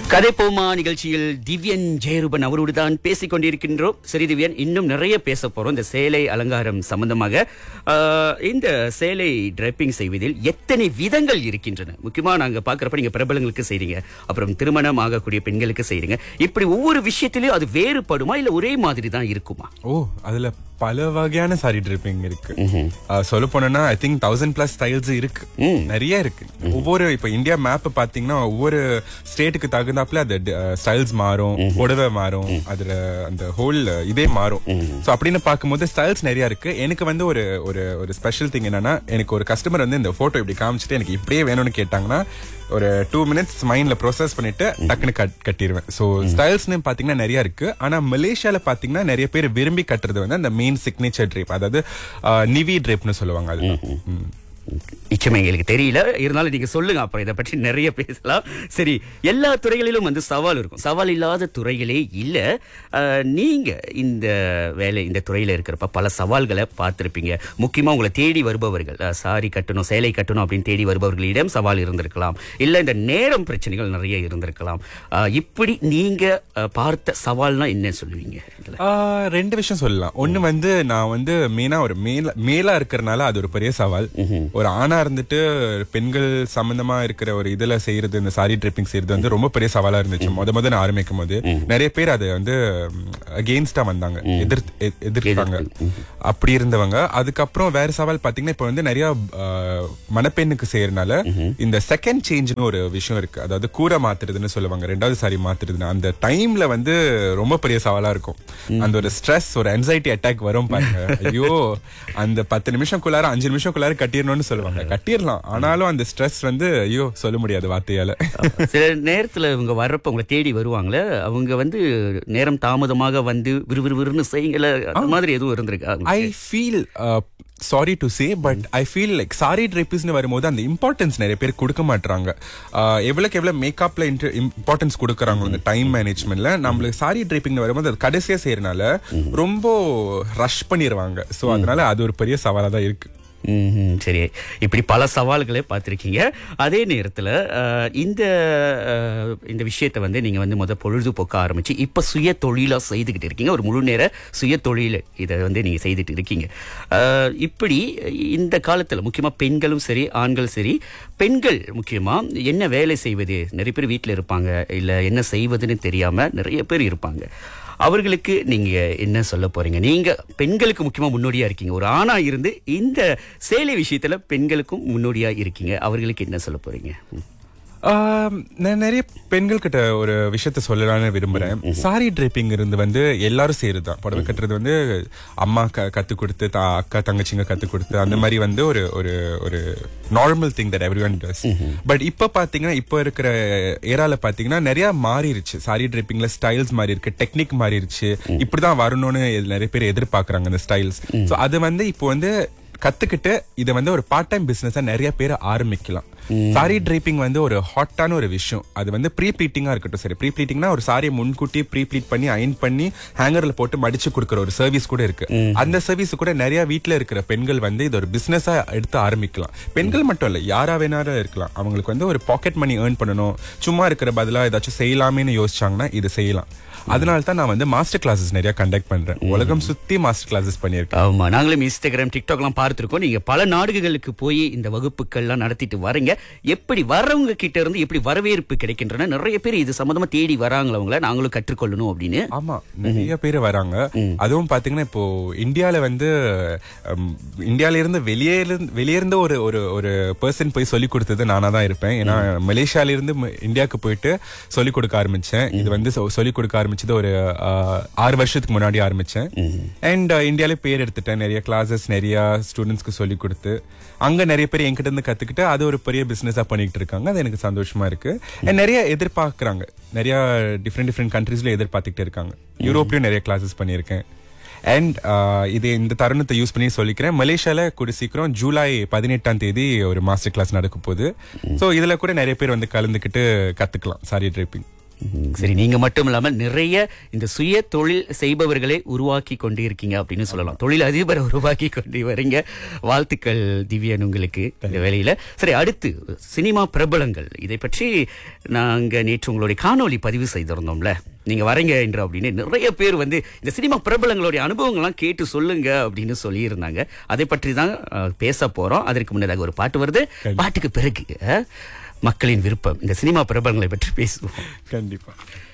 கதைப்போமா நிகழ்ச்சியில் திவ்யன் ஜெயரூபன் அவரோடு தான் பேசிக் கொண்டிருக்கின்றோம் சரி திவ்யன் இன்னும் நிறைய பேச போறோம் இந்த சேலை அலங்காரம் சம்பந்தமாக ஆஹ், இந்த சேலை டிரைப்பிங் செய்வதில் எத்தனை விதங்கள் இருக்கின்றன முக்கியமா நாங்க பாக்குறப்ப நீங்க பிரபலங்களுக்கு செய்றீங்க அப்புறம் திருமணம் ஆகக்கூடிய பெண்களுக்கு செய்றீங்க இப்படி ஒவ்வொரு விஷயத்திலயும் அது வேறுபடுமா இல்ல ஒரே மாதிரி தான் இருக்குமா ஓ அதுல பல வகையான சாரி ட்ரிப்பிங் இருக்கு சொல்ல போனோம்னா I think thousand plus styles இருக்கு நிறைய இருக்கு ஒவ்வொரு இப்ப இந்தியா மேப் பாத்தீங்கன்னா ஒவ்வொரு ஸ்டேட்டுக்கு தகுந்தாப்புல அது ஸ்டைல்ஸ் மாறும் புடவை மாறும் அதுல அந்த ஹோல் இதே மாறும் சோ அப்படின்னு பார்க்கும்போது ஸ்டைல்ஸ் நிறைய இருக்கு எனக்கு வந்து ஒரு ஒரு ஒரு ஸ்பெஷல் திங் என்னன்னா எனக்கு ஒரு கஸ்டமர் வந்து இந்த போட்டோ இப்படி காமிச்சிட்டு எனக்கு இப்படியே வேணும்னு கேட்டாங்கன்னா ஒரு டூ மினிட்ஸ் மைண்ட்ல ப்ரோசஸ் பண்ணிட்டு டக்குன்னு கட் கட்டிடுவேன் ஸோ ஸ்டைல்ஸ்னு பாத்தீங்கன்னா நிறைய இருக்கு ஆனா மலேசியால பாத்தீங்கன்னா நிறைய பேர் விரும்பி கட்டுறது வந்து அந்த மெயின் சிக்னேச்சர் ட்ரேப் அதாவது நிவி ட்ரேப்னு சொல்லுவாங்க அது ம். நிச்சயமா எங்களுக்கு தெரியல இருந்தாலும் நீங்க சொல்லுங்க அப்புறம் இதை பற்றி நிறைய பேசலாம் சரி எல்லா துறைகளிலும் வந்து சவால் இருக்கும் சவால் இல்லாத துறைகளே இல்ல அஹ், நீங்க இந்த வேலை இந்த துறையில இருக்கிறப்ப பல சவால்களை பார்த்திருப்பீங்க முக்கியமா உங்களை தேடி வருபவர்கள் அஹ், சாரி கட்டணும் சேலை கட்டணும் அப்படின்னு தேடி வருபவர்களிடம் சவால் இருந்திருக்கலாம் இல்ல இந்த நேரம் பிரச்சனைகள் நிறைய இருந்திருக்கலாம் அஹ், இப்படி நீங்க அஹ், பார்த்த சவால்னா என்ன சொல்லுவீங்க இதுல? ஆ, ரெண்டு விஷயம் சொல்லலாம் ஒண்ணு வந்து நான் வந்து மெயினா ஒரு மேல மேலா இருக்கிறனால அது ஒரு பெரிய சவால் ஒரு ஆணா இருந்துட்டு பெண்கள் சம்பந்தமா இருக்கிற ஒரு இதுல செய்யறது இந்த சாரி ட்ரிப்பிங் செய்யறது வந்து ரொம்ப பெரிய சவாலா இருந்துச்சு முத முத நான் ஆரம்பிக்கும் போது நிறைய பேர் அது வந்து அகெயின்ஸ்டா வந்தாங்க எதிர் எ- எதிர்த்தாங்க அப்படி இருந்தவங்க அதுக்கப்புறம் வேற சவால் பாத்தீங்கன்னா இப்ப வந்து நிறைய ஆ, மணப்பெண்ணுக்கு செய்யறதுனால இந்த செகண்ட் சேஞ்ச்னு ஒரு விஷயம் இருக்கு அதாவது கூரை மாத்துறதுன்னு சொல்லுவாங்க ரெண்டாவது சாரி மாத்துறதுன்னு அந்த டைம்ல வந்து ரொம்ப பெரிய சவாலா இருக்கும் அந்த ஒரு ஸ்ட்ரெஸ் ஒரு anxiety அட்டாக் வரும் பாருங்க ஐயோ அந்த பத்து நிமிஷம்குள்ளார அஞ்சு நிமிஷம்குள்ளார கட்டிடணும்னு சொல்லுவாங்க கட்டிடலாம் ஆனாலும் அந்த ஸ்ட்ரெஸ் வந்து ஐயோ சொல்ல முடியாது வார்த்தையால சில நேரத்துல இவங்க வர்றப்ப உங்களை தேடி வருவாங்களே அவங்க வந்து நேரம் தாமதமாக வந்து விறுவிறுவிறுன்னு செய்யுங்கள அந்த மாதிரி எதுவும் இருந்திருக்கா I feel sorry to say but I feel like sari ட்ரெப்பிஸ்னு வரும்போது அந்த இம்பார்ட்டன்ஸ் நிறைய பேர் கொடுக்க மாட்டாங்க எவ்வளோக்கு எவ்வளோ மேக்கப்ல இம்பார்ட்டன்ஸ் கொடுக்குறாங்க இந்த டைம் மேனேஜ்மெண்ட்ல நம்மளுக்கு சாரி ட்ரைப்பிங் வரும்போது அது கடைசியா செய்யறனால ரொம்ப ரஷ் பண்ணிடுவாங்க ஸோ அதனால அது ஒரு பெரிய சவாலா தான் இருக்கு ம்ஹும். சரி இப்படி பல சவால்களை பார்த்திருக்கீங்க அதே நேரத்துல அஹ், இந்த அஹ், இந்த விஷயத்தை வந்து நீங்க வந்து முத பொழுதுபோக்க ஆரம்பிச்சு இப்ப சுய தொழிலா செய்துகிட்டு இருக்கீங்க ஒரு முழு நேர சுய தொழில் இதை வந்து நீங்க செய்துட்டு இருக்கீங்க அஹ், இப்படி இந்த காலத்துல முக்கியமா பெண்களும் சரி ஆண்களும் சரி பெண்கள் முக்கியமா என்ன வேலை செய்வது நிறைய பேர் வீட்டில் இருப்பாங்க இல்ல என்ன செய்வதுன்னு தெரியாம நிறைய பேர் இருப்பாங்க அவர்களுக்கு நீங்க என்ன சொல்ல போறீங்க நீங்க பெண்களுக்கு முக்கியமா முன்னோடியா இருக்கீங்க ஒரு ஆணா இருந்து இந்த சேலை விஷயத்துல பெண்களுக்கும் முன்னோடியா இருக்கீங்க அவர்களுக்கு என்ன சொல்ல போறீங்க ம். ஆம், நான் நிறைய பெண்கள் கிட்ட ஒரு விஷயத்த சொல்லலாம்னு விரும்புறேன் சாரி ட்ரைப்பிங் இருந்து வந்து எல்லாரும் செய்யறது தான் புடவை கட்டுறது வந்து அம்மா க கத்து கொடுத்து தா அக்கா தங்கச்சிங்க கத்து கொடுத்து அந்த மாதிரி வந்து ஒரு ஒரு ஒரு normal thing that everyone does but இப்ப பாத்தீங்கன்னா இப்ப இருக்கிற ஏரால பாத்தீங்கன்னா நிறைய மாறிடுச்சு சாரி ட்ரைப்பிங்ல ஸ்டைல்ஸ் மாறி இருக்கு டெக்னிக் மாறிடுச்சு இப்படிதான் வரணும்னு இது நிறைய பேர் எதிர்பார்க்கறாங்க அந்த ஸ்டைல்ஸ் சோ அது வந்து இப்போ வந்து கத்துக்கிட்டு இதை வந்து ஒரு பார்ட் டைம் பிசினஸா நிறைய பேர் ஆரம்பிக்கலாம் சாரி ட்ரைப்பிங் வந்து ஒரு ஹாட்டான ஒரு விஷயம் அது வந்து ப்ரீ ப்ளீட்டிங்கா இருக்கட்டும் சரி ப்ரீ ப்ளீட்டிங்னா ஒரு சாரியை முன்கூட்டி ப்ரீ ப்ளீட் பண்ணி அயன் பண்ணி ஹேங்கர்ல போட்டு மடிச்சு கொடுக்குற ஒரு சர்வீஸ் கூட இருக்கு அந்த சர்வீஸ் கூட நிறைய வீட்ல இருக்கிற பெண்கள் வந்து இது ஒரு பிசினஸா எடுத்து ஆரம்பிக்கலாம் பெண்கள் மட்டும் இல்ல யாரா வேணாலும் இருக்கலாம் அவங்களுக்கு வந்து ஒரு பாக்கெட் மணி ஏர்ன் பண்ணணும் சும்மா இருக்கிற பதிலா ஏதாச்சும் செய்யலாமேன்னு யோசிச்சாங்கன்னா இது செய்யலாம் அதனால தான் நான் வந்து மாஸ்டர் கிளாஸஸ் நிறைய கண்டக்ட் பண்றேன் உலகம் சுத்தி மாஸ்டர் கிளாஸஸ் பண்ணியிருக்கேன் ஆமா நாங்களும் இன்ஸ்டாகிராம் டிக்டாக்லாம் பார்த்திருக்கோம் நீங்க பல நாடுகளுக்கு போய் இந்த வகுப்புகள்லாம் நடத்திட்டு வரீங்க எப்படி வர்றவங்க கிட்ட இருந்து எப்படி வரவேற்பு கிடைக்கின்றன நிறைய பேர் இது சம்பந்தமா தேடி வராங்களா அவங்கள நாங்களும் கற்றுக்கொள்ளணும் அப்படின்னு ஆமா நிறைய பேர் வராங்க அதுவும் பாத்தீங்கன்னா இப்போ இந்தியால வந்து ஹம், இந்தியால இருந்து வெளியே இருந்து வெளியே இருந்து ஒரு ஒரு ஒரு பர்சன் போய் சொல்லி கொடுத்தது நானா தான் இருப்பேன் ஏன்னா மலேசியால இருந்து ம- இந்தியாவுக்கு போயிட்டு சொல்லி கொடுக்க ஆரம்பிச்சேன் இது வந்து சொ- சொல்லி கொடுக்க ஆரம்பிச்சது ஒரு ஆஹ், ஆறு வருஷத்துக்கு முன்னாடி ஆரம்பிச்சேன் அண்ட் இந்தியால பேர் எடுத்துட்டேன் நிறைய கிளாஸஸ் நிறைய ஸ்டூடெண்ட்ஸ்க்கு சொல்லி கொடுத்து அங்க நிறைய பேர் என்கிட்ட இருந்து கத்துக்கிட்டு அது ஒரு பெரிய பிசினஸா பண்ணிட்டு இருக்காங்க அது எனக்கு சந்தோஷமா இருக்கு And நிறைய எதிர்பார்க்கறாங்க நிறைய டிஃப்ரெண்ட் டிஃப்ரெண்ட் கண்ட்ரீஸ்ல எதிர்பார்த்துக்கிட்டு இருக்காங்க யூரோப்லயும் நிறைய கிளாஸஸ் பண்ணியிருக்கேன் அண்ட் இது இந்த தருணத்தை யூஸ் பண்ணி சொல்லிக்கிறேன் மலேசியால கூட சீக்கிரம் ஜூலை பதினெட்டாம் தேதி ஒரு மாஸ்டர் கிளாஸ் நடக்க போகுது ஸோ இதுல கூட நிறைய பேர் வந்து கலந்துக்கிட்டு கத்துக்கலாம் சாரி ட்ரைப்பிங் ம், சரி நீங்க மட்டும் இல்லாம நிறைய இந்த சுய தொழில் செய்பவர்களை உருவாக்கி கொண்டு இருக்கீங்க அப்படின்னு சொல்லலாம் தொழில் அதிபரை உருவாக்கி கொண்டு வரீங்க வாழ்த்துக்கள் திவ்யன் உங்களுக்கு இந்த வேலையில சரி அடுத்து சினிமா பிரபலங்கள் இதை பற்றி நாங்க நேற்று உங்களுடைய காணொளி பதிவு செய்திருந்தோம்ல நீங்க வரீங்க என்று அப்படின்னு நிறைய பேர் வந்து இந்த சினிமா பிரபலங்களுடைய அனுபவங்கள்லாம் கேட்டு சொல்லுங்க அப்படின்னு சொல்லியிருந்தாங்க அதை பற்றி தான் அஹ், பேச போறோம் அதற்கு முன்னதாக ஒரு பாட்டு வருது பாட்டுக்கு பிறகு அஹ், மக்களின் விருப்பம் இந்த சினிமா பிரபலங்களை பற்றி பேசுவோம் கண்டிப்பா